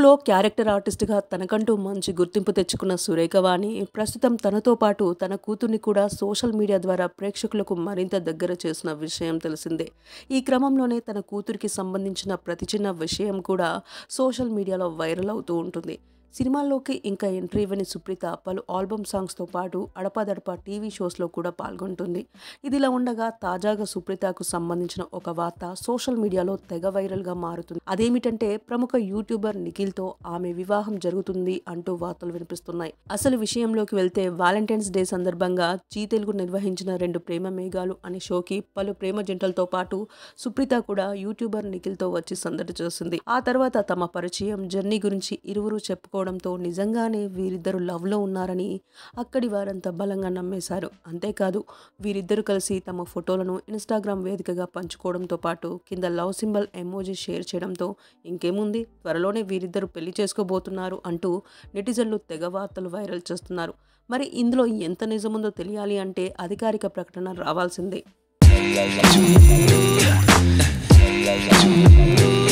తెలుగులో క్యారెక్టర్ ఆర్టిస్ట్గా తనకంటూ మంచి గుర్తింపు తెచ్చుకున్న సురేఖవాణి ప్రస్తుతం తనతో పాటు తన కూతుర్ని కూడా సోషల్ మీడియా ద్వారా ప్రేక్షకులకు మరింత దగ్గర చేసిన విషయం తెలిసిందే ఈ క్రమంలోనే తన కూతురికి సంబంధించిన ప్రతి చిన్న విషయం కూడా సోషల్ మీడియాలో వైరల్ అవుతూ ఉంటుంది సినిమాల్లోకి ఇంకా ఎంట్రీ ఇవ్వని సుప్రీత పలు ఆల్బమ్ సాంగ్స్తో పాటు అడపాదడపా టీవీ షోస్లో కూడా పాల్గొంటుంది ఇదిలా ఉండగా తాజాగా సుప్రీతకు సంబంధించిన ఒక వార్త సోషల్ మీడియాలో తెగ వైరల్గా మారుతుంది అదేమిటంటే ప్రముఖ యూట్యూబర్ నిఖిల్తో ఆమె వివాహం జరుగుతుంది అంటూ వార్తలు వినిపిస్తున్నాయి అసలు విషయంలోకి వెళ్తే వాలంటైన్స్ డే సందర్భంగా జీ తెలుగు నిర్వహించిన రెండు ప్రేమ మేఘాలు అనే షోకి పలు ప్రేమ జంటలతో పాటు సుప్రీత కూడా యూట్యూబర్ నిఖిల్తో వచ్చి సందడి చేసింది ఆ తర్వాత తమ పరిచయం జర్నీ గురించి ఇరువురు చెప్పుకోవడంతో నిజంగానే వీరిద్దరు లవ్లో ఉన్నారని అక్కడి వారంతా బలంగా నమ్మేశారు అంతేకాదు వీరిద్దరు కలిసి తమ ఫోటోలను ఇన్స్టాగ్రామ్ వేదికగా పంచుకోవడంతో పాటు కింద లవ్ సింబల్ ఎమోజీ షేర్ చేయడంతో ఇంకేముంది త్వరలోనే వీరిద్దరు పెళ్లి చేసుకోబోతున్నారు అంటూ నెటిజన్లు తెగ వార్తలు వైరల్ చేస్తున్నారు మరి ఇందులో ఎంత నిజముందో తెలియాలి అంటే అధికారిక ప్రకటన రావాల్సిందే